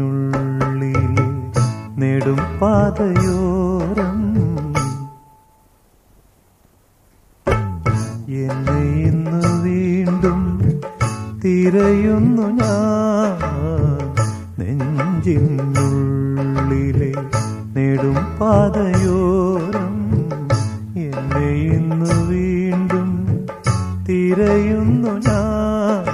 നെഞ്ചിനുള്ളിലെ നെടും പാതയോരം എന്നെ ഇന്ന് വീണ്ടും തിരയുന്നു ഞാൻ നെഞ്ചിനുള്ളിലെ നെടും പാതയോരം എന്നെ ഇന്ന് വീണ്ടും തിരയുന്നു ഞാൻ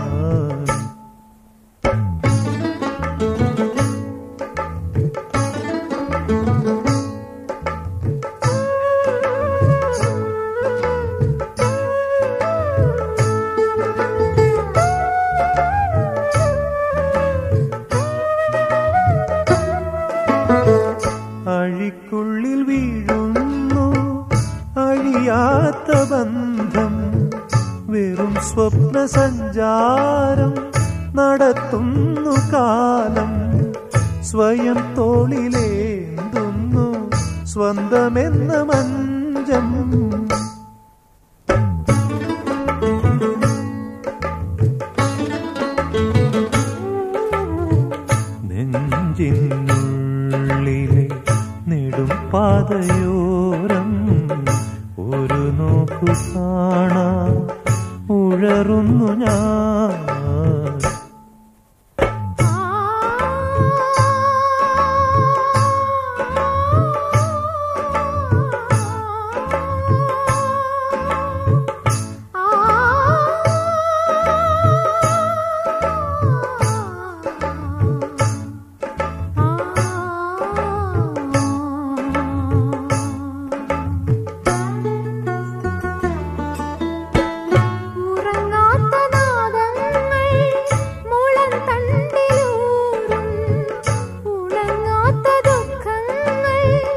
അഴിക്കുള്ളിൽ വീഴുന്നു അഴിയാത്ത ബന്ധം വെറും സ്വപ്ന സഞ്ചാരം നടത്തുന്നു കാലം സ്വയം തോളിലേന്തുന്നു സ്വന്തമെന്ന മഞ്ചം നെഞ്ചിനുള്ളിലെ നെടും പാതയോരം ഒരു നോക്കു കാണാ ഉഴറുന്നു ഞാൻ ഉറങ്ങാത്ത നാദങ്ങൾ മുളം തണ്ടിലൂറും ഉണങ്ങാത്ത ദുഃഖങ്ങൾ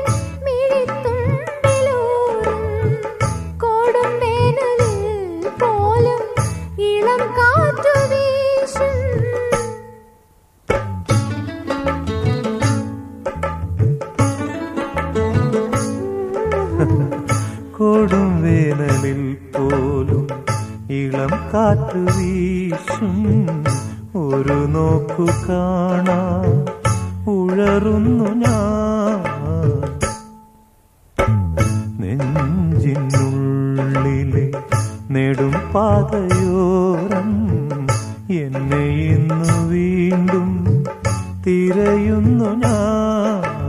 മിഴിത്തുണ്ടിലൂറും കൊടും വേനലിൽ പോലും ഇളം കാറ്റു വീശും കൊടും വേനലിൽ പോലും ഇളം കാറ്റ് വീശും ഒരു നോക്കു കാണാ ഉഴറുന്നു ഞാൻ നെഞ്ചിനുള്ളിലെ നെടും പാതയോരം എന്നെ ഇന്നു വീണ്ടും തിരയുന്നു ഞാൻ